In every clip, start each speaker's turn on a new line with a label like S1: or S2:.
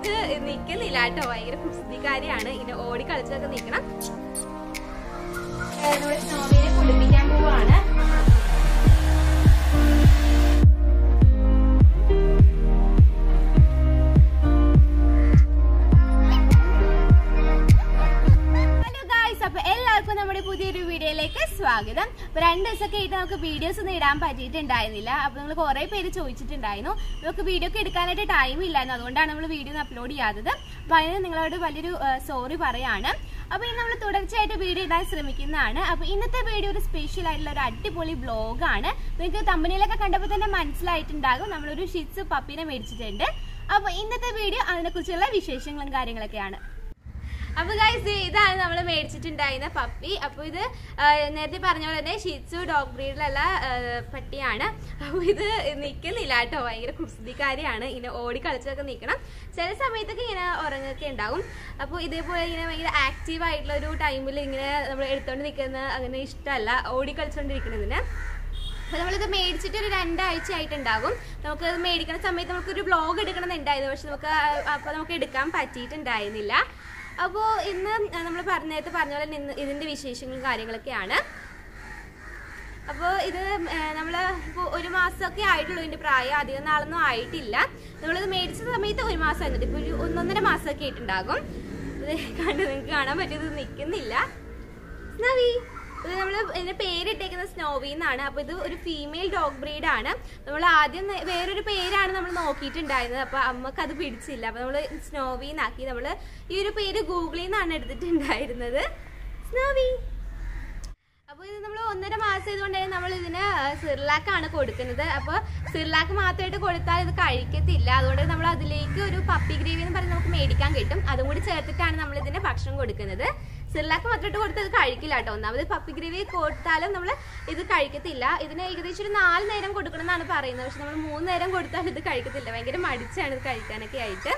S1: ഇത് നിൽക്കുന്നില്ല കേട്ടോ ഭയങ്കര കുസൃതിക്കാരിയാണ് ഇങ്ങനെ ഓടി കളിച്ചൊക്കെ നിൽക്കണം നമ്മുടെ സ്നോവിനെ കുളിപ്പിക്കാൻ പോവാണ് ഹലോ ഗായ്സ് അപ്പൊ എല്ലാവർക്കും നമ്മുടെ പുതിയൊരു വീഡിയോയിലേക്ക് സ്വാഗതം അപ്പൊ രണ്ട് ദിവസമൊക്കെ ആയിട്ട് നമുക്ക് വീഡിയോസ് ഒന്നും ഇടാൻ പറ്റിയിട്ടുണ്ടായിരുന്നില്ല അപ്പൊ നമ്മൾ കുറെ പേര് ചോദിച്ചിട്ടുണ്ടായിരുന്നു നമുക്ക് വീഡിയോ ഒക്കെ എടുക്കാനായിട്ട് ടൈം ഇല്ലായിരുന്നു അതുകൊണ്ടാണ് നമ്മൾ വീഡിയോ അപ്ലോഡ് ചെയ്യാത്തത് അപ്പൊ അതിന് നിങ്ങളോട് വലിയൊരു സോറി പറയാണ് അപ്പൊ ഇനി നമ്മൾ തുടർച്ചയായിട്ട് വീഡിയോ ഇടാൻ ശ്രമിക്കുന്നതാണ് അപ്പൊ ഇന്നത്തെ വീഡിയോ ഒരു സ്പെഷ്യൽ ആയിട്ടുള്ള ഒരു അടിപൊളി വ്ലോഗാണ് നിങ്ങൾക്ക് തമ്പനിയിലൊക്കെ കണ്ടപ്പോൾ തന്നെ മനസ്സിലായിട്ടുണ്ടാകും നമ്മളൊരു ഷിറ്റ്സ് പപ്പീനെ മേടിച്ചിട്ടുണ്ട് അപ്പൊ ഇന്നത്തെ വീഡിയോ അതിനെക്കുറിച്ചുള്ള വിശേഷങ്ങളും കാര്യങ്ങളൊക്കെയാണ് അപ്പൊ ഗൈസ് ഇതാണ് നമ്മൾ മേടിച്ചിട്ടുണ്ടായിരുന്ന പപ്പി അപ്പൊ ഇത് ആ, നേരത്തെ പറഞ്ഞ പോലെ തന്നെ ഷിറ്റ്സു ഡോഗ് ബ്രീഡിലുള്ള പട്ടിയാണ് അപ്പൊ ഇത് നിൽക്കുന്നില്ല കേട്ടോ ഭയങ്കര കുസൃതിക്കാരിയാണ് ഇങ്ങനെ ഓടി കളിച്ചൊക്കെ നിൽക്കണം ചില സമയത്തൊക്കെ ഇങ്ങനെ ഉറങ്ങൊക്കെ ഉണ്ടാവും അപ്പോൾ ഇതേപോലെ ഇങ്ങനെ ഭയങ്കര ആക്റ്റീവ് ആയിട്ടുള്ള ഒരു ടൈമിൽ ഇങ്ങനെ നമ്മൾ എടുത്തോണ്ട് നിൽക്കുന്ന അങ്ങനെ ഇഷ്ടമല്ല ഓടി കളിച്ചോണ്ടിരിക്കുന്നതിന് അപ്പൊ നമ്മളിത് മേടിച്ചിട്ട് ഒരു രണ്ടാഴ്ച ആയിട്ടുണ്ടാകും നമുക്ക് ഇത് മേടിക്കുന്ന സമയത്ത് നമുക്കൊരു ബ്ലോഗ് എടുക്കണം എന്നുണ്ടായിരുന്നു പക്ഷെ നമുക്ക് അപ്പോൾ നമുക്ക് എടുക്കാൻ പറ്റിയിട്ടുണ്ടായിരുന്നില്ല അപ്പോൾ ഇന്ന് നമ്മൾ പറഞ്ഞ നേരത്തെ പറഞ്ഞ പോലെ ഇന്ന് ഇതിന്റെ വിശേഷങ്ങളും കാര്യങ്ങളൊക്കെയാണ് അപ്പോൾ ഇത് നമ്മൾ ഇപ്പോൾ ഒരു മാസമൊക്കെ ആയിട്ടുള്ളൂ ഇതിന്റെ പ്രായം അധികം നാളൊന്നും ആയിട്ടില്ല നമ്മളിത് മേടിച്ച സമയത്ത് ഒരു മാസം ആയിരുന്നിട്ട് ഇപ്പോൾ ഒരു ഒന്നൊന്നര മാസമൊക്കെ ആയിട്ടുണ്ടാകും ഇത് കണ്ട് നിങ്ങൾക്ക് കാണാൻ പറ്റിയത് നിൽക്കുന്നില്ല സ്നവി ഇത് നമ്മൾ ഇതിന്റെ പേരിട്ടേക്കുന്നത് സ്നോവി എന്നാണ് അപ്പൊ ഇത് ഒരു ഫീമെയിൽ ഡോഗ് ബ്രീഡ് ആണ് നമ്മൾ ആദ്യം നെ- വേറൊരു പേരാണ് നമ്മൾ നോക്കിയിട്ടുണ്ടായിരുന്നത് അപ്പൊ അമ്മക്ക് അത് പിടിച്ചില്ല അപ്പൊ നമ്മൾ സ്നോവി എന്നാക്കി നമ്മൾ ഈ ഒരു പേര് ഗൂഗിളിൽ നിന്നാണ് എടുത്തിട്ടുണ്ടായിരുന്നത് സ്നോവി അപ്പോൾ ഇത് നമ്മൾ ഒന്നര മാസം ആയതുകൊണ്ട് തന്നെ നമ്മൾ ഇതിന് സിർലാക്ക് ആണ് കൊടുക്കുന്നത് അപ്പോൾ സിർലാക്ക് മാത്രമായിട്ട് കൊടുത്താൽ ഇത് കഴിക്കത്തില്ല അതുകൊണ്ട് നമ്മൾ അതിലേക്ക് ഒരു പപ്പി ഗ്രേവി എന്ന് പറഞ്ഞ് നമുക്ക് മേടിക്കാൻ കിട്ടും അതും കൂടി ചേർത്തിട്ടാണ് നമ്മൾ ഇതിന് ഭക്ഷണം കൊടുക്കുന്നത് സിർലാക്ക് മാത്രമായിട്ട് കൊടുത്താൽ ഇത് കഴിക്കില്ല കേട്ടോ ഒന്നാമത് പപ്പി ഗ്രേവി കൊടുത്താലും നമ്മൾ ഇത് കഴിക്കത്തില്ല ഇതിന് ഏകദേശം ഒരു നാല് നേരം കൊടുക്കണം എന്നാണ് പറയുന്നത് പക്ഷെ നമ്മൾ മൂന്ന് നേരം കൊടുത്താൽ ഇത് കഴിക്കത്തില്ല ഭയങ്കര മടിച്ചാണ് ഇത് കഴിക്കാനൊക്കെ ആയിട്ട്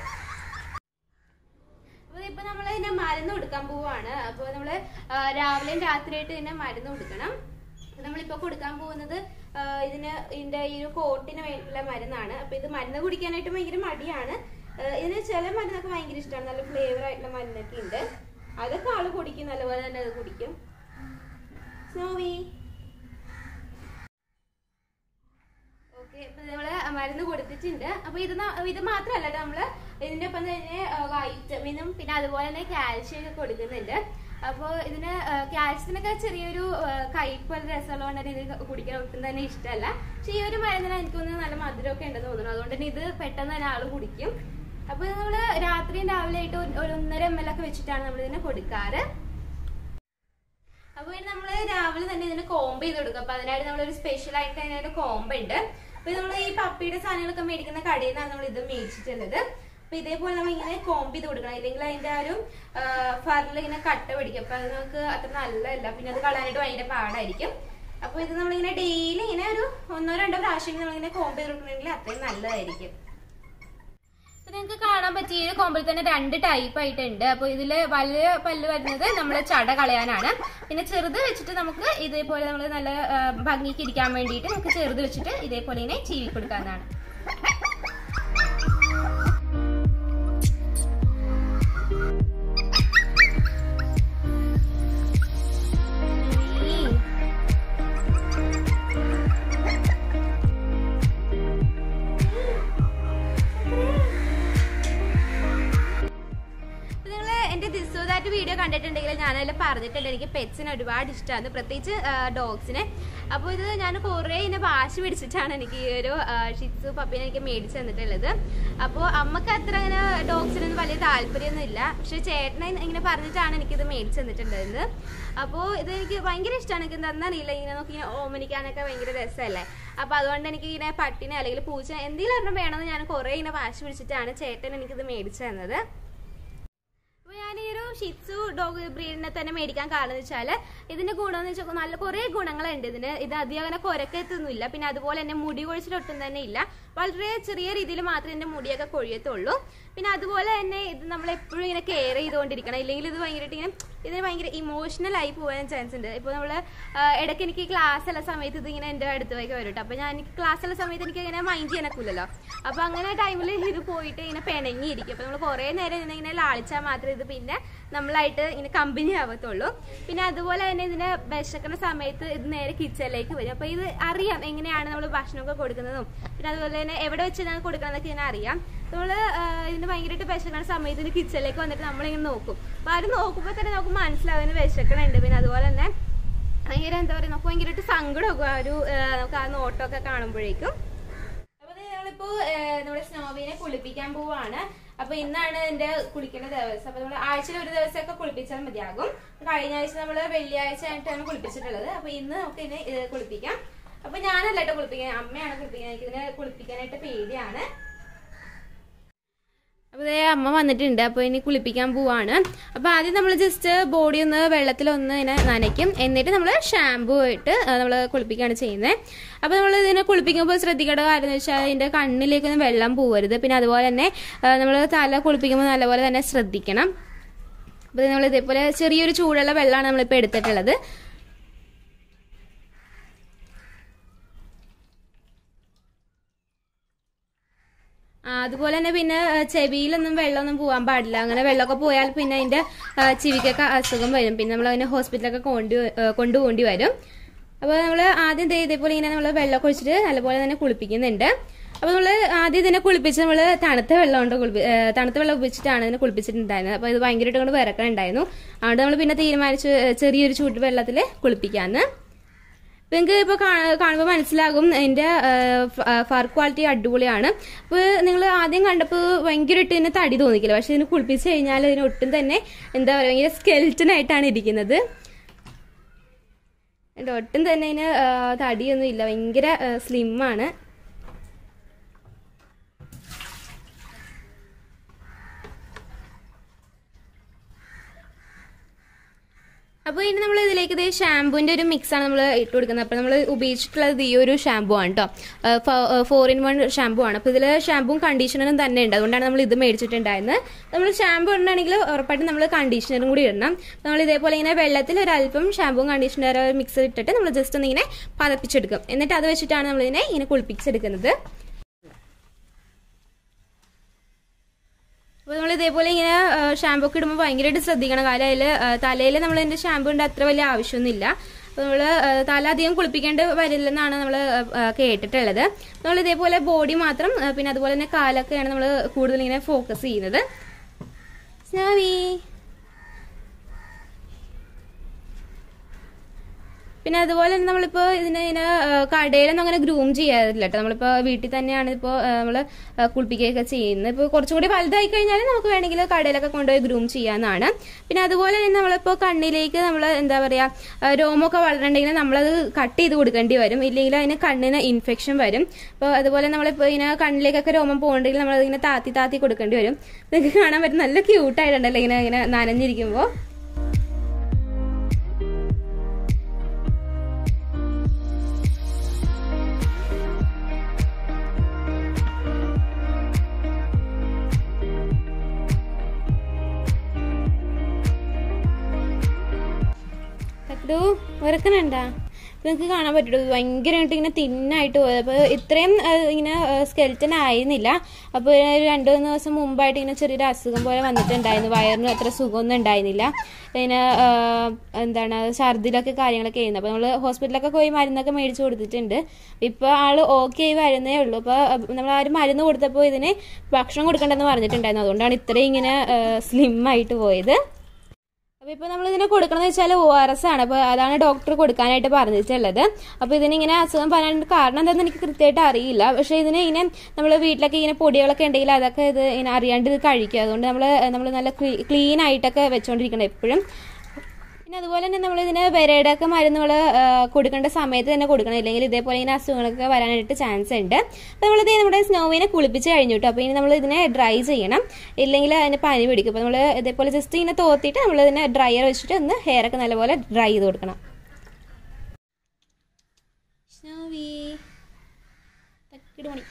S1: അപ്പൊ ഇപ്പൊ നമ്മൾ ഇതിനെ മരുന്ന് കൊടുക്കാൻ പോവാണ് അപ്പൊ നമ്മള് ആ, രാവിലെയും രാത്രിയായിട്ട് ഇതിനെ മരുന്ന് കൊടുക്കണം അപ്പൊ നമ്മളിപ്പോ കൊടുക്കാൻ പോകുന്നത് ആ, ഇതിന് ഇതിന്റെ ഈ ഒരു കോട്ടിന് വേണ്ടിയിട്ടുള്ള മരുന്നാണ് അപ്പൊ ഇത് മരുന്ന് കുടിക്കാനായിട്ട് ഭയങ്കര മടിയാണ് ആ, ഇതിന് ചില മരുന്നൊക്കെ ഭയങ്കര ഇഷ്ടമാണ് നല്ല ഫ്ലേവർ ആയിട്ടുള്ള മരുന്നൊക്കെ ഉണ്ട് അതൊക്കെ ആള് കുടിക്കും നല്ലപോലെ തന്നെ അത് കുടിക്കും സ്നോവി ഓക്കെ ഇപ്പൊ നമ്മള് മരുന്ന് കൊടുത്തിട്ടുണ്ട് അപ്പൊ ഇത് ന- ഇത് മാത്രല്ല നമ്മള് ഇതിന്റെ ഒപ്പം തന്നെ വൈറ്റമിനും പിന്നെ അതുപോലെ തന്നെ കാൽഷ്യം ഒക്കെ കൊടുക്കുന്നുണ്ട് അപ്പോൾ ഇതിന് കാൽഷ്യത്തിനൊക്കെ ചെറിയൊരു ആ, കയ്പ്പ് ഒരു രസമുള്ളതുകൊണ്ട് തന്നെ ഇത് കുടിക്കാൻ ഒട്ടും തന്നെ ഇഷ്ടമല്ല പക്ഷെ ഈ ഒരു മരുന്നിന് എനിക്ക് തോന്നുന്നു നല്ല മധുരമൊക്കെ ഉണ്ടെന്ന് തോന്നുന്നു അതുകൊണ്ട് തന്നെ ഇത് പെട്ടെന്ന് തന്നെ ആള് കുടിക്കും അപ്പൊ ഇത് നമ്മള് രാത്രിയും രാവിലെ ആയിട്ട് ഒരു- ഒരു ഒന്നര എം എൽ ഒക്കെ വെച്ചിട്ടാണ് നമ്മൾ ഇതിനെ കൊടുക്കാറ് അപ്പൊ ഇനി നമ്മള് രാവിലെ തന്നെ ഇതിന് കോംബ് ചെയ്ത് കൊടുക്കും അപ്പൊ അതിനായിട്ട് നമ്മളൊരു സ്പെഷ്യൽ ആയിട്ട് അതിനൊരു കോംബ് ഉണ്ട് അപ്പൊ നമ്മൾ ഈ പപ്പിയുടെ സാധനങ്ങളൊക്കെ മേടിക്കുന്ന കടയിൽ നിന്നാണ് നമ്മൾ ഇത് മേടിച്ചിട്ടുള്ളത് അപ്പൊ ഇതേപോലെ നമ്മൾ ഇങ്ങനെ കോംബ് ചെയ്ത് കൊടുക്കണം ഇല്ലെങ്കിൽ അതിന്റെ ആ ഒരു ഫറിൽ ഇങ്ങനെ കട്ട പിടിക്കും അപ്പൊ അത് നമുക്ക് അത്ര നല്ലതല്ല പിന്നെ അത് കളയാനായിട്ട് ഭയങ്കര പാടായിരിക്കും അപ്പൊ ഇത് നമ്മളിങ്ങനെ ഡെയിലി ഇങ്ങനെ ഒരു ഒന്നോ രണ്ടോ പ്രാവശ്യം നമ്മളിങ്ങനെ കോംബ് ചെയ്ത് കൊടുക്കണമെങ്കിൽ അത്രയും നല്ലതായിരിക്കും ഇപ്പൊ നിങ്ങൾക്ക് കാണാൻ പറ്റിയ കോമ്പിൽ തന്നെ രണ്ട് ടൈപ്പ് ആയിട്ടുണ്ട് അപ്പൊ ഇതില് വലിയ പല്ല് വരുന്നത് നമ്മൾ ചട കളയാനാണ് പിന്നെ ചെറുത് വെച്ചിട്ട് നമുക്ക് ഇതേപോലെ നമ്മൾ നല്ല ആ, ഭംഗിക്ക് ഇരിക്കാൻ വേണ്ടിയിട്ട് നമുക്ക് ചെറുത് വെച്ചിട്ട് ഇതേപോലെ ഇങ്ങനെ ചീവി കൊടുക്കാവുന്നതാണ് നിങ്ങൾ എന്റെ ദിസ് ദാറ്റ് വീഡിയോ കണ്ടിട്ടുണ്ടെങ്കിൽ ഞാനതിൽ പറഞ്ഞിട്ടുണ്ട് എനിക്ക് പെറ്റ്സിനെ ഒരുപാട് ഇഷ്ടമാണ് പ്രത്യേകിച്ച് ഡോഗ്സിനെ അപ്പോൾ ഇത് ഞാൻ കുറേ ഇതിനെ വാശി പിടിച്ചിട്ടാണ് എനിക്ക് ഈ ഒരു ഷിറ്റ്സു പപ്പീനെ എനിക്ക് മേടിച്ചു തന്നിട്ടുള്ളത് അപ്പോൾ അമ്മക്ക് അത്ര അങ്ങനെ ഡോഗ്സിനൊന്നും വലിയ താല്പര്യമൊന്നും ഇല്ല പക്ഷെ ചേട്ടനെ ഇങ്ങനെ പറഞ്ഞിട്ടാണ് എനിക്കിത് മേടിച്ചു തന്നിട്ടുണ്ടായിരുന്നത് അപ്പോൾ ഇത് എനിക്ക് ഭയങ്കര ഇഷ്ടമാണ് എനിക്ക് എന്താണെന്നറിയില്ല ഇങ്ങനെ നോക്കി ഇങ്ങനെ ഓമനിക്കാനൊക്കെ ഭയങ്കര രസമല്ലേ അപ്പോൾ അതുകൊണ്ട് എനിക്ക് ഇങ്ങനെ പട്ടിനെ അല്ലെങ്കിൽ പൂച്ച എന്തെങ്കിലും ഒരെണ്ണം വേണമെന്ന് ഞാൻ കുറേ ഇങ്ങനെ വാശി പിടിച്ചിട്ടാണ് ചേട്ടൻ എനിക്കിത് മേടിച്ചു തന്നത് അപ്പൊ ഞാൻ ഈ ഒരു ഷിറ്റ്സു ഡോഗ് ബ്രീഡിനെ തന്നെ മേടിക്കാൻ കാരണം എന്ന് വെച്ചാൽ ഇതിന്റെ ഗുണം എന്ന് വെച്ചാൽ നല്ല കുറെ ഗുണങ്ങളുണ്ട് ഇതിന് ഇത് അധികം അങ്ങനെ കൊരക്കത്തൊന്നുമില്ല പിന്നെ അതുപോലെ തന്നെ മുടി കൊഴിച്ചിലൊട്ടും തന്നെ ഇല്ല വളരെ ചെറിയ രീതിയിൽ മാത്രമേ ഇതിന്റെ മുടിയൊക്കെ കൊഴിയത്തുള്ളൂ പിന്നെ അതുപോലെ തന്നെ ഇത് നമ്മൾ എപ്പോഴും ഇങ്ങനെ കെയർ ചെയ്തുകൊണ്ടിരിക്കണം ഇല്ലെങ്കിൽ ഇത് ഭയങ്കരമായിട്ട് ഇങ്ങനെ ഇതിന് ഭയങ്കര ഇമോഷണൽ ആയി പോകാൻ ചാൻസ് ഉണ്ട് ഇപ്പോൾ നമ്മൾ ഇടയ്ക്ക് എനിക്ക് ക്ലാസ് ഉള്ള സമയത്ത് ഇത് ഇങ്ങനെ എൻ്റെ അടുത്തേക്ക് വരും കേട്ടോ അപ്പോൾ ഞാൻ എനിക്ക് ക്ലാസ് ഉള്ള സമയത്ത് എനിക്ക് ഇങ്ങനെ മൈൻഡ് ചെയ്യാനൊക്കില്ലല്ലോ അപ്പോൾ അങ്ങനെ ടൈമിൽ ഇത് പോയിട്ട് ഇങ്ങനെ പിണങ്ങിയിരിക്കും അപ്പോൾ നമ്മൾ കുറേ നേരം ഇതിനെ ഇങ്ങനെ ലാളിച്ചാൽ മാത്രമേ ഇത് പിന്നെ നമ്മളായിട്ട് ഇങ്ങനെ കമ്പനി ആവത്തുള്ളൂ പിന്നെ അതുപോലെ തന്നെ ഇതിനെ വിശക്കുന്ന സമയത്ത് ഇത് നേരെ കിച്ചണിലേക്ക് വരും അപ്പോൾ ഇത് അറിയാം എങ്ങനെയാണ് നമ്മൾ ഭക്ഷണമൊക്കെ കൊടുക്കുന്നതും പിന്നെ അതുപോലെ തന്നെ എവിടെ വെച്ചാണ് കൊടുക്കണമെന്നൊക്കെ ഇതിനെ അറിയാം നമ്മൾ ഇതിന് ഭയങ്കരമായിട്ട് വിശക്കുന്ന സമയത്ത് ഇത് കിച്ചണിലേക്ക് വന്നിട്ട് നമ്മളിങ്ങനെ നോക്കും അപ്പോൾ അത് നോക്കുമ്പോൾ തന്നെ നമുക്ക് മനസ്സിലാവും ഇതിന് വിശക്കണുണ്ട് പിന്നെ അതുപോലെ തന്നെ ഭയങ്കര എന്താ പറയുക നമുക്ക് ഭയങ്കരമായിട്ട് സങ്കടമൊക്കെ ആ ഒരു ആ, നമുക്ക് ആ നോട്ടമൊക്കെ കാണുമ്പോഴേക്കും അപ്പൊ ദേ ഞങ്ങളിപ്പോ ഏഹ്, നമ്മുടെ സ്നോവിനെ കുളിപ്പിക്കാൻ പോവാണ് അപ്പൊ ഇന്നാണ് എന്റെ കുളിക്കുന്ന ദിവസം അപ്പൊ നമ്മൾ ആഴ്ചയിൽ ഒരു ദിവസമൊക്കെ കുളിപ്പിച്ചാൽ മതിയാകും കഴിഞ്ഞ ആഴ്ച നമ്മൾ വെള്ളിയാഴ്ച ആയിട്ടാണ് കുളിപ്പിച്ചിട്ടുള്ളത് അപ്പൊ ഇന്ന് നമുക്ക് ഇതിനെ ഏഹ്, കുളിപ്പിക്കാം അപ്പൊ ഞാനല്ല കേട്ടോ കുളിപ്പിക്കാൻ അമ്മയാണ് കുളിപ്പിക്കാൻ എനിക്ക് ഇതിനെ കുളിപ്പിക്കാനായിട്ട് പേടിയാണ് അപ്പോൾ ദേ അമ്മ വന്നിട്ടുണ്ട് അപ്പോൾ ഇനി കുളിപ്പിക്കാൻ പോവാണ് അപ്പോൾ ആദ്യം നമ്മൾ ജസ്റ്റ് ബോഡി ഒന്ന് വെള്ളത്തിലൊന്ന് ഇങ്ങനെ നനയ്ക്കും എന്നിട്ട് നമ്മൾ ഷാമ്പു ഇട്ട് നമ്മൾ കുളിപ്പിക്കുകയാണ് ചെയ്യുന്നത് അപ്പോൾ നമ്മൾ ഇതിനെ കുളിപ്പിക്കുമ്പോൾ ശ്രദ്ധിക്കേണ്ട കാര്യം എന്ന് വെച്ചാൽ അതിൻ്റെ കണ്ണിലേക്കൊന്നും വെള്ളം പോകരുത് പിന്നെ അതുപോലെ തന്നെ നമ്മൾ തല കുളിപ്പിക്കുമ്പോൾ നല്ലപോലെ തന്നെ ശ്രദ്ധിക്കണം അപ്പോൾ നമ്മൾ ഇതേപോലെ ചെറിയൊരു ചൂടുള്ള വെള്ളമാണ് നമ്മളിപ്പോൾ എടുത്തിട്ടുള്ളത് ആ, അതുപോലെ തന്നെ പിന്നെ ആ, ചെവിയിലൊന്നും വെള്ളമൊന്നും പോകാൻ പാടില്ല അങ്ങനെ വെള്ളമൊക്കെ പോയാൽ പിന്നെ അതിന്റെ ആ, ചെവിക്കൊക്കെ അസുഖം വരും പിന്നെ നമ്മൾ അതിനെ ഹോസ്പിറ്റലൊക്കെ കൊണ്ടു ആ, കൊണ്ടുപോകേണ്ടി വരും അപ്പോൾ നമ്മൾ ആദ്യം ദേ ഇതേപോലെ ഇങ്ങനെ നമ്മൾ വെള്ളമൊക്കെ ഒഴിച്ചിട്ട് നല്ലപോലെ തന്നെ കുളിപ്പിക്കുന്നുണ്ട് അപ്പോൾ നമ്മൾ ആദ്യം ഇതിനെ കുളിപ്പിച്ച് നമ്മൾ തണുത്ത വെള്ളം കൊണ്ട് കുളിപ്പി ആ, തണുത്ത വെള്ളം ഉപയോഗിച്ചിട്ടാണ് ഇതിനെ കുളിപ്പിച്ചിട്ടുണ്ടായിരുന്നത് അപ്പോൾ ഇത് ഭയങ്കരമായിട്ട് കൊണ്ട് വിറക്കണുണ്ടായിരുന്നു അതുകൊണ്ട് നമ്മൾ പിന്നെ തീരുമാനിച്ചു ആ, ചെറിയൊരു ചൂട് വെള്ളത്തിൽ കുളിപ്പിക്കാമെന്ന് ഇപ്പൊ നിങ്ങൾക്ക് ഇപ്പോൾ കാണുമ്പോൾ മനസ്സിലാകും എൻ്റെ ഫർ ക്വാളിറ്റി അടിപൊളിയാണ് അപ്പോൾ നിങ്ങൾ ആദ്യം കണ്ടപ്പോൾ ഭയങ്കരമായിട്ട് ഇതിന് തടി തോന്നിക്കില്ല പക്ഷെ ഇതിന് കുളിപ്പിച്ച് കഴിഞ്ഞാൽ ഇതിന് ഒട്ടും തന്നെ എന്താ പറയുക ഭയങ്കര സ്കെൽറ്റൻ ആയിട്ടാണ് ഇരിക്കുന്നത് എൻ്റെ ഒട്ടും തന്നെ ഇതിന് ആ, തടിയൊന്നും ഇല്ല ഭയങ്കര സ്ലിമ്മാണ് അപ്പോൾ ഇനി നമ്മൾ ഇതിലേക്ക് ഇതേ ഷാമ്പൂവിൻ്റെ ഒരു മിക്സ് ആണ് നമ്മൾ ഇട്ട് കൊടുക്കുന്നത് അപ്പോൾ നമ്മൾ ഉപയോഗിച്ചിട്ടുള്ളത് ഈ ഒരു ഷാമ്പൂ ആണ് കേട്ടോ ഫോർ ഇൻ വൺ ഷാമ്പൂ ആണ് അപ്പോൾ ഇതിൽ ഷാമ്പൂവും കണ്ടീഷണറും തന്നെ ഉണ്ട് അതുകൊണ്ടാണ് നമ്മൾ ഇത് മേടിച്ചിട്ടുണ്ടായിരുന്നത് നമ്മൾ ഷാമ്പൂ ഇടണമെങ്കിൽ ഉറപ്പായിട്ടും നമ്മൾ കണ്ടീഷണറും കൂടി ഇടണം നമ്മൾ ഇതേപോലെ ഇങ്ങനെ വെള്ളത്തിൽ ഒരു അല്പം ഷാമ്പൂവും കണ്ടീഷണർ മിക്സ് ഇട്ടിട്ട് നമ്മൾ ജസ്റ്റ് ഒന്ന് ഇങ്ങനെ പതപ്പിച്ചെടുക്കും എന്നിട്ട് അത് വെച്ചിട്ടാണ് നമ്മളിതിനെ ഇങ്ങനെ കുളിപ്പിച്ചെടുക്കുന്നത് അപ്പോൾ നമ്മൾ ഇതേപോലെ ഇങ്ങനെ ഷാമ്പൂ ഒക്കെ ഇടുമ്പോൾ ഭയങ്കരമായിട്ട് ശ്രദ്ധിക്കണം കാരണം അതിൽ തലയിൽ നമ്മൾ ഇതിൻ്റെ ഷാമ്പൂൻ്റെ അത്ര വലിയ ആവശ്യമൊന്നുമില്ല അപ്പോൾ നമ്മൾ തല അധികം കുളിപ്പിക്കേണ്ടി വരില്ലെന്നാണ് നമ്മൾ കേട്ടിട്ടുള്ളത് നമ്മൾ ഇതേപോലെ ബോഡി മാത്രം ആ, പിന്നെ അതുപോലെ തന്നെ കാലൊക്കെയാണ് നമ്മൾ കൂടുതൽ ഇങ്ങനെ ഫോക്കസ് ചെയ്യുന്നത് സ്നാവി പിന്നെ അതുപോലെ തന്നെ നമ്മളിപ്പോൾ ഇതിനെ ഇങ്ങനെ ആ, കടയിലൊന്നും അങ്ങനെ ഗ്രൂം ചെയ്യാറില്ല കേട്ടോ നമ്മളിപ്പോൾ വീട്ടിൽ തന്നെയാണ് ഇപ്പോൾ നമ്മൾ കുളിപ്പിക്കുകയൊക്കെ ചെയ്യുന്നത് ഇപ്പോൾ കുറച്ചും കൂടി വലുതായി കഴിഞ്ഞാൽ നമുക്ക് വേണമെങ്കിൽ കടയിലൊക്കെ കൊണ്ടുപോയി ഗ്രൂം ചെയ്യാവുന്നതാണ് പിന്നെ അതുപോലെ തന്നെ നമ്മളിപ്പോൾ കണ്ണിലേക്ക് നമ്മൾ എന്താ പറയുക രോമമൊക്കെ വളരണമെങ്കിൽ നമ്മളത് കട്ട് ചെയ്ത് കൊടുക്കേണ്ടി വരും ഇല്ലെങ്കിൽ അതിന് കണ്ണിന് ഇൻഫെക്ഷൻ വരും അപ്പോൾ അതുപോലെ നമ്മളിപ്പോൾ ഇങ്ങനെ കണ്ണിലേക്കൊക്കെ രോമം പോകണമെങ്കിൽ നമ്മളതിങ്ങനെ താത്തി താത്തി കൊടുക്കേണ്ടി വരും നിങ്ങൾക്ക് കാണാൻ പറ്റും നല്ല ക്യൂട്ടായിട്ടുണ്ടല്ലോ ഇങ്ങനെ ഇങ്ങനെ നനഞ്ഞിരിക്കുമ്പോൾ തക്കടു ഉറക്കണണ്ടാ നിങ്ങൾക്ക് കാണാൻ പറ്റുള്ളൂ ഭയങ്കരമായിട്ട് ഇങ്ങനെ തിന്നായിട്ട് പോയത് അപ്പോൾ ഇത്രയും ആ, ഇങ്ങനെ സ്കെൽറ്റൻ ആയിരുന്നില്ല അപ്പോൾ ഒരു രണ്ട് മൂന്ന് ദിവസം മുമ്പായിട്ട് ഇങ്ങനെ ചെറിയൊരു അസുഖം പോലെ വന്നിട്ടുണ്ടായിരുന്നു വയറിന് അത്ര സുഖമൊന്നും ഉണ്ടായിരുന്നില്ല പിന്നെ ആ, എന്താണ് ഛർദിലൊക്കെ കാര്യങ്ങളൊക്കെ ചെയ്യുന്നത് അപ്പോൾ നമ്മൾ ഹോസ്പിറ്റലൊക്കെ പോയി മരുന്നൊക്കെ മേടിച്ച് കൊടുത്തിട്ടുണ്ട് ഇപ്പോൾ ആൾ ഓക്കെ ആയി വരുന്നേ ഉള്ളൂ അപ്പോൾ നമ്മൾ ആ ഒരു മരുന്ന് കൊടുത്തപ്പോൾ ഇതിന് ഭക്ഷണം കൊടുക്കണ്ടെന്ന് പറഞ്ഞിട്ടുണ്ടായിരുന്നു അതുകൊണ്ടാണ് ഇത്രയും ഇങ്ങനെ സ്ലിം ആയിട്ട് പോയത് അപ്പൊ ഇപ്പൊ നമ്മൾ ഇതിനെ കൊടുക്കണമെന്ന് വെച്ചാൽ ഒ ആർ എസ് ആണ് അപ്പൊ അതാണ് ഡോക്ടർ കൊടുക്കാനായിട്ട് പറഞ്ഞിട്ടുള്ളത് അപ്പൊ ഇതിനിങ്ങനെ അസുഖം പറയാനുള്ള കാരണം എന്താണെന്ന് എനിക്ക് കൃത്യമായിട്ട് അറിയില്ല പക്ഷെ ഇതിന് ഇങ്ങനെ നമ്മൾ വീട്ടിലൊക്കെ ഇങ്ങനെ പൊടികളൊക്കെ ഉണ്ടെങ്കിൽ അതൊക്കെ ഇത് ഇങ്ങനെ അറിയാണ്ട് ഇത് കഴിക്കുക അതുകൊണ്ട് നമ്മൾ നമ്മൾ നല്ല ക്ലീൻ ആയിട്ടൊക്കെ വെച്ചോണ്ടിരിക്കണം എപ്പോഴും പിന്നെ അതുപോലെ തന്നെ നമ്മൾ ഇതിന് വിരയുടെ ഒക്കെ മരുന്നുകൾ കൊടുക്കേണ്ട സമയത്ത് തന്നെ കൊടുക്കണം ഇല്ലെങ്കിൽ ഇതേപോലെ ഇങ്ങനെ അസുഖങ്ങളൊക്കെ വരാനായിട്ട് ചാൻസ് ഉണ്ട് അപ്പോൾ നമ്മളിത് നമ്മുടെ സ്നോവിനെ കുളിപ്പിച്ച് കഴിഞ്ഞു കേട്ടോ അപ്പോൾ ഇനി നമ്മൾ ഇതിനെ ഡ്രൈ ചെയ്യണം ഇല്ലെങ്കിൽ അതിന് പനി പിടിക്കും അപ്പോൾ നമ്മൾ ഇതേപോലെ ജസ്റ്റ് ഇങ്ങനെ തോത്തിയിട്ട് നമ്മൾ ഇതിനെ ഡ്രയർ വെച്ചിട്ട് ഒന്ന് ഹെയർ ഒക്കെ നല്ലപോലെ ഡ്രൈ ചെയ്ത് കൊടുക്കണം സ്നോവി തക്കിട് മണി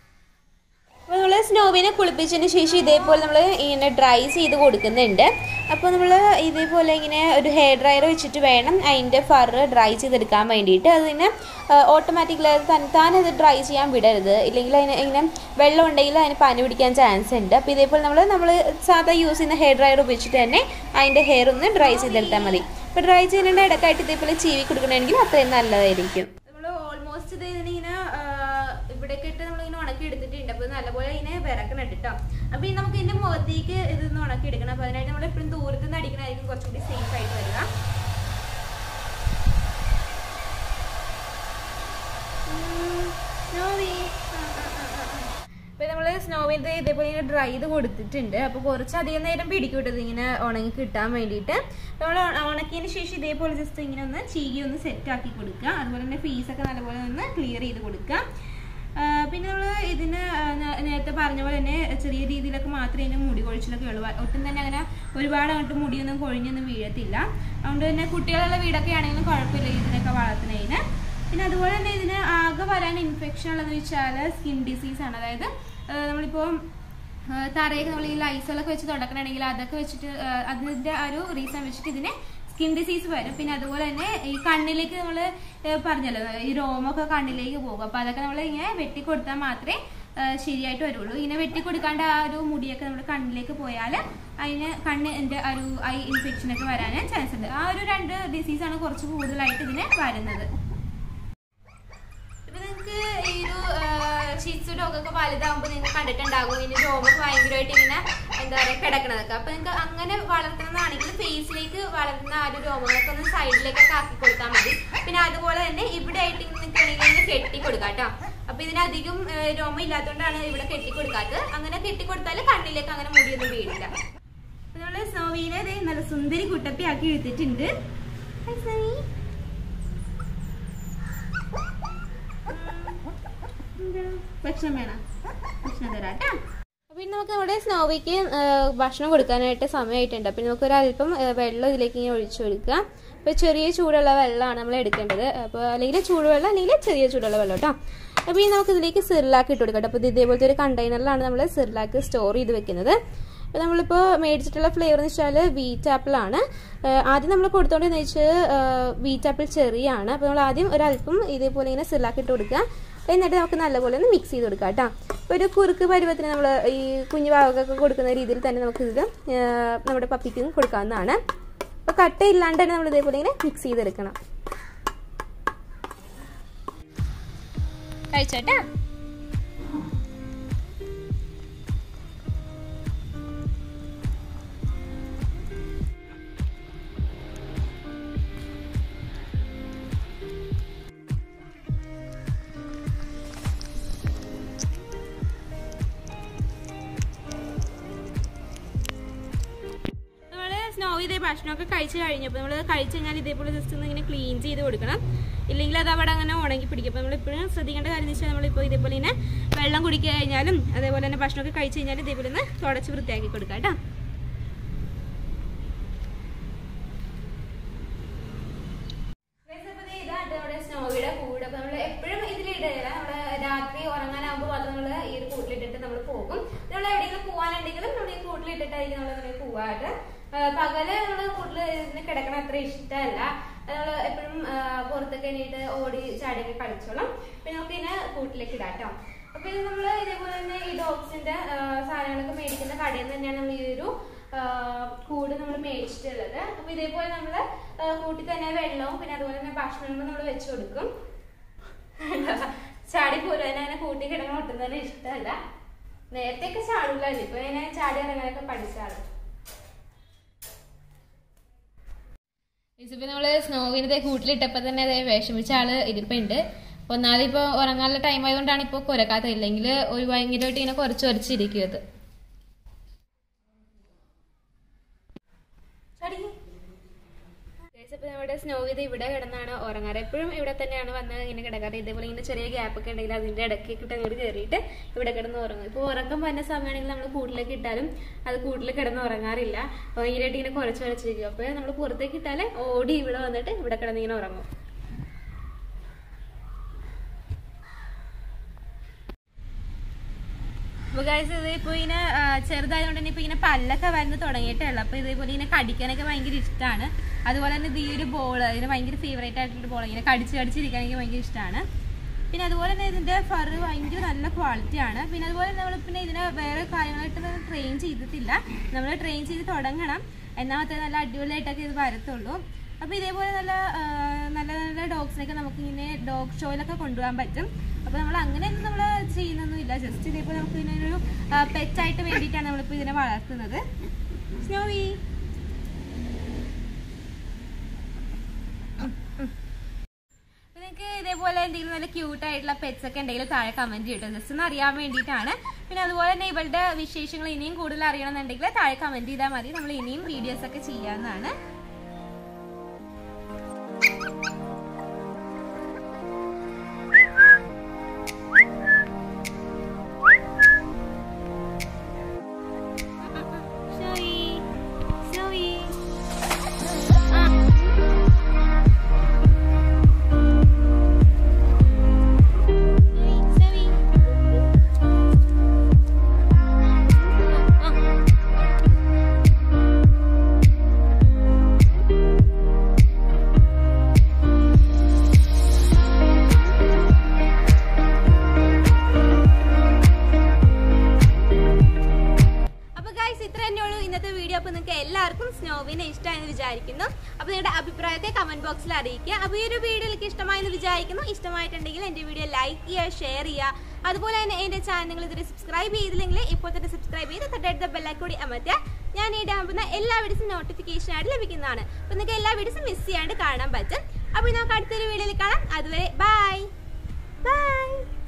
S1: അപ്പോൾ നമ്മൾ സ്നോവിനെ കുളിപ്പിച്ചതിന് ശേഷം ഇതേപോലെ നമ്മൾ ഇങ്ങനെ ഡ്രൈ ചെയ്ത് കൊടുക്കുന്നുണ്ട് അപ്പോൾ നമ്മൾ ഇതേപോലെ ഇങ്ങനെ ഒരു ഹെയർ ഡ്രയർ വെച്ചിട്ട് വേണം അതിൻ്റെ ഫർ ഡ്രൈ ചെയ്തെടുക്കാൻ വേണ്ടിയിട്ട് അതിന് ഓട്ടോമാറ്റിക്കലി അത് തന്നെ താൻ അത് ഡ്രൈ ചെയ്യാൻ വിടരുത് ഇല്ലെങ്കിൽ അതിന് ഇങ്ങനെ വെള്ളം ഉണ്ടെങ്കിൽ അതിന് പനി പിടിക്കാൻ ചാൻസ് ഉണ്ട് അപ്പോൾ ഇതേപോലെ നമ്മൾ നമ്മൾ സാധാ യൂസ് ചെയ്യുന്ന ഹെയർ ഡ്രയർ ഉപയോഗിച്ചിട്ട് തന്നെ അതിൻ്റെ ഹെയർ ഒന്ന് ഡ്രൈ ചെയ്തെടുത്താൽ മതി അപ്പോൾ ഡ്രൈ ചെയ്യുന്നതിൻ്റെ ഇടക്കായിട്ട് ഇതേപോലെ ചീവി കൊടുക്കണമെങ്കിൽ അത്രയും നല്ലതായിരിക്കും നമ്മൾ ഓൾമോസ്റ്റ് ഇത് ഇതിനിങ്ങനെ ഇവിടേക്ക് ഇട്ട് നമ്മളിങ്ങനെ ഉണക്കി എടുത്തിട്ടുണ്ട് അപ്പോൾ നല്ലപോലെ ഇങ്ങനെ വിറക്കണം കേട്ടോ അപ്പോൾ ഇനി നമുക്ക് ഇതിൻ്റെ മുഖത്തേക്ക് ഇതൊന്ന് ഉണക്കി എടുക്കണം അപ്പോൾ അതിനായിട്ട് നമ്മൾ എപ്പോഴും ദൂരത്ത് നിന്ന് അടിക്കണമായിരിക്കും കുറച്ചുകൂടി സേഫ് ആയിട്ട് വരിക സ്നോവി അപ്പോൾ നമ്മൾ സ്നോവിൻ്റെ ഇതേപോലെ ഇങ്ങനെ ഡ്രൈ ചെയ്ത് കൊടുത്തിട്ടുണ്ട് അപ്പോൾ കുറച്ച് അധികം നേരം പിടിക്കും കേട്ടോ ഇതിങ്ങനെ ഉണങ്ങി കിട്ടാൻ വേണ്ടിയിട്ട് നമ്മൾ ഉണക്കിയതിന് ശേഷം ഇതേപോലെ ജസ്റ്റ് ഇങ്ങനെ ഒന്ന് ചീകി ഒന്ന് സെറ്റ് ആക്കി കൊടുക്കുക അതുപോലെ തന്നെ ഫീസൊക്കെ നല്ലപോലെ ഒന്ന് ക്ലിയർ ചെയ്ത് കൊടുക്കുക ആ, പിന്നെ നമ്മൾ ഇതിന് ആ, നേ- നേരത്തെ പറഞ്ഞ പോലെ തന്നെ ചെറിയ രീതിയിലൊക്കെ മാത്രമേ ഇതിന് മുടി കൊഴിച്ചിലൊക്കെ ഉള്ളൂ ഒട്ടും തന്നെ അങ്ങനെ ഒരുപാട് അങ്ങോട്ട് മുടിയൊന്നും കൊഴിഞ്ഞൊന്നും വീഴത്തില്ല അതുകൊണ്ട് തന്നെ കുട്ടികളുള്ള വീടൊക്കെ ആണെങ്കിലും കുഴപ്പമില്ല ഇതിനൊക്കെ വളർത്തുന്നതിന് പിന്നെ അതുപോലെ തന്നെ ഇതിന് ആകെ വരാൻ ഇൻഫെക്ഷൻ ഉള്ളതെന്ന് വെച്ചാൽ സ്കിൻ ഡിസീസ് ആണ് അതായത് ആ, നമ്മളിപ്പോൾ ആ, തറയൊക്കെ നമ്മൾ ഈ ലൈസോളൊക്കെ വെച്ച് തുടക്കണമെങ്കിൽ അതൊക്കെ വെച്ചിട്ട് ആ, അതിന്റെ ആ ഒരു റീസൺ വെച്ചിട്ട് ഇതിന് സ്കിൻ ഡിസീസ് വരും പിന്നെ അതുപോലെ തന്നെ ഈ കണ്ണിലേക്ക് നമ്മൾ പറഞ്ഞല്ലോ ഈ രോമൊക്കെ കണ്ണിലേക്ക് പോകും അപ്പൊ അതൊക്കെ നമ്മൾ ഇങ്ങനെ വെട്ടിക്കൊടുത്താൽ മാത്രമേ ആ, ശരിയായിട്ട് വരുള്ളൂ ഇങ്ങനെ വെട്ടിക്കൊടുക്കാണ്ട് ആ ഒരു മുടിയൊക്കെ നമ്മൾ കണ്ണിലേക്ക് പോയാൽ അതിന് കണ്ണിന്റെ ആ ഒരു ഐ ഇൻഫെക്ഷൻ ഒക്കെ വരാൻ ചാൻസ് ഉണ്ട് ആ ഒരു രണ്ട് ഡിസീസാണ് കുറച്ച് കൂടുതലായിട്ട് ഇതിന് വരുന്നത് ഇപ്പൊ നിങ്ങൾക്ക് ഈ ഒരു ഷിറ്റ്സു ഡോഗൊക്കെ വലുതാകുമ്പോൾ നിങ്ങൾ കണ്ടിട്ടുണ്ടാകും ഇതിന് രോമൊക്കെ ഭയങ്കരമായിട്ട് ഇങ്ങനെ എന്താ പറയുക കിടക്കണതൊക്കെ അപ്പൊ നിങ്ങൾക്ക് അങ്ങനെ വളർത്തുന്നതാണെങ്കിൽ ഫേസിലേക്ക് വളർത്തുന്ന ആ ഒരു രോമങ്ങളൊക്കെ ഒന്ന് സൈഡിലേക്കൊക്കെ ആക്കി കൊടുത്താൽ മതി പിന്നെ അതുപോലെ തന്നെ ഇവിടെ ആയിട്ട് നിൽക്കണമെങ്കിൽ ഇങ്ങനെ കെട്ടി കൊടുക്കാം കേട്ടോ അപ്പൊ ഇതിനധികം ഏർ, രോമം ഇല്ലാത്തതുകൊണ്ടാണ് ഇവിടെ കെട്ടി കൊടുക്കാത്തത് അങ്ങനെ കെട്ടി കൊടുത്താൽ കണ്ണിലേക്ക് അങ്ങനെ മുടിയൊന്നും വീഴില്ല അപ്പൊ നമ്മള് സ്നോവീനെ ദേ നല്ല സുന്ദരി കുട്ടപ്പി ആക്കി എടുത്തിട്ടുണ്ട് Hi, Snowy. എന്താ? ഭക്ഷണം വേണം ഭക്ഷണം തരാം കേട്ടോ അപ്പൊ ഇനി നമുക്ക് നമ്മുടെ സ്നോവിക്ക് ഭക്ഷണം കൊടുക്കാനായിട്ട് സമയമായിട്ടുണ്ട് അപ്പൊ നമുക്ക് ഒരു അല്പം ആ, വെള്ളം ഇതിലേക്ക് ഇങ്ങനെ ഒഴിച്ചു കൊടുക്കുക അപ്പൊ ചെറിയ ചൂടുള്ള വെള്ളമാണ് നമ്മൾ എടുക്കേണ്ടത് അപ്പോൾ അല്ലെങ്കിൽ ചൂടുവെള്ളം അല്ലെങ്കിൽ ചെറിയ ചൂടുള്ള വെള്ളം കേട്ടോ അപ്പോൾ ഇനി നമുക്ക് ഇതിലേക്ക് സിറിലാക്ക് ഇട്ട് കൊടുക്കട്ടെ അപ്പോൾ ഇത് ഇതേപോലത്തെ ഒരു കണ്ടെയ്നറിലാണ് നമ്മൾ സിറിലാക്ക് സ്റ്റോർ ചെയ്ത് വെക്കുന്നത് അപ്പോൾ നമ്മളിപ്പോൾ മേടിച്ചിട്ടുള്ള ഫ്ലേവർ എന്ന് വെച്ചാൽ വീറ്റ് ആപ്പിൾ ആണ് ഏഹ് ആദ്യം നമ്മൾ കൊടുത്തോണ്ടെന്ന് വെച്ചാൽ വീറ്റ് ആപ്പിൾ ചെറിയാണ് അപ്പോൾ നമ്മൾ ആദ്യം ഒരല്പം ഇതേപോലെ ഇങ്ങനെ സിറിലാക്ക് ഇട്ട് കൊടുക്കുക എന്നിട്ട് നമുക്ക് നല്ലപോലെ ഒന്ന് മിക്സ് ചെയ്ത് കൊടുക്കാം കേട്ടോ അപ്പോൾ ഒരു കുറുക്ക് പരുവത്തിന് നമ്മൾ ഈ കുഞ്ഞു ഭാഗമൊക്കെ കൊടുക്കുന്ന രീതിയിൽ തന്നെ നമുക്ക് ഇത് നമ്മുടെ പപ്പിക്കും കൊടുക്കാവുന്നതാണ് അപ്പോൾ കട്ട ഇല്ലാണ്ട് തന്നെ നമ്മൾ ഇതേപോലെ ഇങ്ങനെ മിക്സ് ചെയ്തെടുക്കണം കഴിച്ചോട്ടാ നമ്മൾ സ്നോ ഇതേ ഭക്ഷണമൊക്കെ കഴിച്ച് കഴിഞ്ഞപ്പോൾ നമ്മൾ കഴിച്ച് കഴിഞ്ഞാൽ ഇതേപോലെ ജസ്റ്റ് ഒന്ന് ഇങ്ങനെ ക്ലീൻ ചെയ്ത് കൊടുക്കണം ഇല്ലെങ്കിൽ അത് അവിടെ അങ്ങനെ ഉണങ്ങി പിടിക്കും അപ്പോൾ നമ്മൾ ഇപ്പോഴും ശ്രദ്ധിക്കേണ്ട കാര്യം എന്ന് വെച്ചാൽ നമ്മളിപ്പോൾ ഇതേപോലെ ഇങ്ങനെ വെള്ളം കുടിക്കുക കഴിഞ്ഞാലും അതേപോലെ തന്നെ ഭക്ഷണമൊക്കെ കഴിച്ച് കഴിഞ്ഞാലും ഇതേപോലെ ഒന്ന് തുടച്ച് വൃത്തിയാക്കി കൊടുക്കാം കേട്ടോ സ്നോവിയുടെ കൂട് അപ്പൊ നമ്മള് എപ്പോഴും ഇതിലിടില്ല നമ്മള് രാത്രി ഉറങ്ങാനാകുമ്പോൾ മാത്രം നമ്മള് ഈ ഒരു കൂട്ടിലിട്ടിട്ട് നമ്മൾ പോകും നമ്മൾ എവിടെയെങ്കിലും പോകാനുണ്ടെങ്കിലും നമ്മൾ ഈ കൂട്ടിലിട്ടിട്ടായിരിക്കും നമ്മൾ പോവാറ് ആ, പകല് നമ്മള് കൂട്ടിൽ ഇതിന് കിടക്കണ അത്ര ഇഷ്ടമല്ല നമ്മൾ എപ്പോഴും പുറത്തൊക്കെ എണീറ്റ് ഓടി ചാടിയൊക്കെ കളിച്ചോളാം പിന്നെ നമുക്ക് ഇതിനെ കൂട്ടിലേക്ക് ഇടാം കേട്ടോ അപ്പൊ ഇത് നമ്മൾ ഇതേപോലെ തന്നെ ഈ ഡോഗ്സിന്റെ സാധനങ്ങളൊക്കെ മേടിക്കുന്ന കടയിൽ നിന്ന് തന്നെയാണ് നമ്മൾ ഈ ഒരു ആ, കൂട് നമ്മൾ മേടിച്ചിട്ടുള്ളത് അപ്പൊ ഇതേപോലെ നമ്മൾ കൂട്ടി തന്നെ വെള്ളവും പിന്നെ അതുപോലെ തന്നെ ഭക്ഷണങ്ങളും നമ്മൾ വെച്ചു കൊടുക്കും ചാടി പോരും അതിനെ അങ്ങനെ കൂട്ടി കിടക്കാൻ ഒട്ടും തന്നെ ഇഷ്ടമല്ല നേരത്തെയൊക്കെ ചാടില്ലായിരുന്നു ഇപ്പൊ ഇങ്ങനെ ചാടി ഇറങ്ങാനൊക്കെ പഠിച്ചാണ്
S2: ഇപ്പൊ നമ്മള് സ്നോവിനത്തെ കൂട്ടിലിട്ടപ്പോ തന്നെ അതേ വിഷമിച്ച ആള് ഇരിപ്പുണ്ട് അപ്പൊ ഒന്നാമത് ഇപ്പൊ ഉറങ്ങാനുള്ള ടൈം ആയതുകൊണ്ടാണ് ഇപ്പൊ കുരക്കാത്തത് ഇല്ലെങ്കിൽ ഒരു ഭയങ്കരമായിട്ട് ഇങ്ങനെ കുറച്ച് കുറച്ചിരിക്കും അത്
S1: ഇപ്പൊ നമ്മുടെ സ്നോവിത് ഇവിടെ കിടന്നാണ് ഉറങ്ങാറ് എപ്പോഴും ഇവിടെ തന്നെയാണ് വന്ന് ഇങ്ങനെ കിടക്കാറ് ഇതേപോലെ ഇങ്ങനെ ചെറിയ ഗ്യാപ്പ് ഒക്കെ ഉണ്ടെങ്കിൽ അതിന്റെ ഇടയ്ക്ക് ഇട്ട് അങ്ങോട്ട് കയറിയിട്ട് ഇവിടെ കിടന്ന് ഉറങ്ങും ഇപ്പോൾ ഉറക്കം വരുന്ന സമയമാണെങ്കിൽ നമ്മൾ കൂട്ടിലേക്ക് ഇട്ടാലും അത് കൂട്ടിൽ കിടന്ന് ഉറങ്ങാറില്ല ഭയങ്കരമായിട്ട് ഇങ്ങനെ കുറച്ച് കുറച്ചിരിക്കും അപ്പോൾ നമ്മൾ പുറത്തേക്ക് ഇട്ടാൽ ഓടി ഇവിടെ വന്നിട്ട് ഇവിടെ കിടന്ന് ഇങ്ങനെ ഉറങ്ങും അപ്പൊ ഗൈസ് ഇത് ഇപ്പൊ ഇങ്ങനെ ആ, ചെറുതായതുകൊണ്ട് തന്നെ ഇപ്പൊ ഇങ്ങനെ പല്ലൊക്കെ വരുന്ന തുടങ്ങിയിട്ടുള്ളു അപ്പൊ ഇതേപോലെ ഇങ്ങനെ കടിക്കാനൊക്കെ ഭയങ്കര ഇഷ്ടമാണ് അതുപോലെ തന്നെ ഇത് ഈ ഒരു ബോൾ ഇതിന് ഭയങ്കര ഫേവറേറ്റ് ആയിട്ടുള്ള ബോൾ ഇങ്ങനെ കടിച്ച് കടിച്ചിരിക്കാൻ എനിക്ക് ഭയങ്കര ഇഷ്ടമാണ് പിന്നെ അതുപോലെ തന്നെ ഇതിന്റെ ഫർ ഭയങ്കര നല്ല ക്വാളിറ്റി ആണ് പിന്നെ അതുപോലെ നമ്മൾ പിന്നെ ഇതിനെ വേറെ കാര്യങ്ങളായിട്ട് ട്രെയിൻ ചെയ്തിട്ടില്ല നമ്മൾ ട്രെയിൻ ചെയ്ത് തുടങ്ങണം എന്നാൽ മാത്രമേ നല്ല അടിപൊളിയായിട്ടൊക്കെ ഇത് വരത്തുള്ളൂ അപ്പോൾ ഇതേപോലെ നല്ല ആ, നല്ല നല്ല ഡോഗ്സിനൊക്കെ നമുക്ക് ഇങ്ങനെ ഡോഗ് ഷോയിലൊക്കെ കൊണ്ടുപോകാൻ പറ്റും അപ്പോൾ നമ്മൾ അങ്ങനെയൊന്നും നമ്മൾ ചെയ്യുന്നൊന്നുമില്ല ജസ്റ്റ് ഇതേപോലെ നമുക്ക് ഇതിനെ ഒരു പെറ്റായിട്ട് വേണ്ടിയിട്ടാണ് നമ്മളിപ്പോൾ ഇതിനെ വളർത്തുന്നത് സ്നോവി നിങ്ങൾക്ക് ഇതേപോലെ എന്തെങ്കിലും നല്ല ക്യൂട്ട് ആയിട്ടുള്ള പെറ്റ്സ് ഒക്കെ ഉണ്ടെങ്കിൽ താഴെ കമന്റ് ചെയ്യട്ടോ ജസ്റ്റ് ഒന്ന് അറിയാൻ വേണ്ടിയിട്ടാണ് പിന്നെ അതുപോലെ തന്നെ ഇവളുടെ വിശേഷങ്ങൾ ഇനിയും കൂടുതൽ അറിയണമെന്നുണ്ടെങ്കിൽ താഴെ കമന്റ് ചെയ്താൽ മതി നമ്മൾ ഇനിയും വീഡിയോസ് ഒക്കെ ചെയ്യാവുന്നതാണ് Snowy. Snowy. Snowy, Snowy. അപ്പൊ ഗൈസ് ഇത്ര തന്നെയുള്ളൂ ഇന്നത്തെ വീഡിയോ അപ്പൊ നിങ്ങൾക്ക് എല്ലാവർക്കും സ്നോവിനെ ഇഷ്ടമായെന്ന് വിചാരിക്കുന്നു അപ്പൊ നിങ്ങളുടെ അഭിപ്രായത്തെ കമന്റ് ബോക്സിൽ അറിയിക്കുക അപ്പൊ ഈ ഒരു വീഡിയോ എനിക്ക് ഇഷ്ടമായെന്ന് വിചാരിക്കുന്നു ഇഷ്ടമായിട്ടുണ്ടെങ്കിൽ എന്റെ വീഡിയോ ലൈക്ക് ചെയ്യുക ഷെയർ ചെയ്യുക അതുപോലെ തന്നെ എന്റെ ചാനൽ നിങ്ങൾ ഇതുവരെ സബ്സ്ക്രൈബ് ചെയ്തില്ലെങ്കിൽ ഇപ്പോൾ തന്നെ സബ്സ്ക്രൈബ് ചെയ്ത് തൊട്ടടുത്ത ബെല്ലൈക്കൂടി അമർത്തുക ഞാൻ ഈ ഇടാൻ പോകുന്ന എല്ലാ വീഡിയോസും നോട്ടിഫിക്കേഷൻ ആയിട്ട് ലഭിക്കുന്നതാണ് അപ്പൊ നിങ്ങൾക്ക് എല്ലാ വീഡിയോസും മിസ് ചെയ്യാണ്ട് കാണാൻ പറ്റും അപ്പൊ നമുക്ക് അടുത്തൊരു വീഡിയോയിൽ കാണാം അതുവരെ ബൈ ബൈ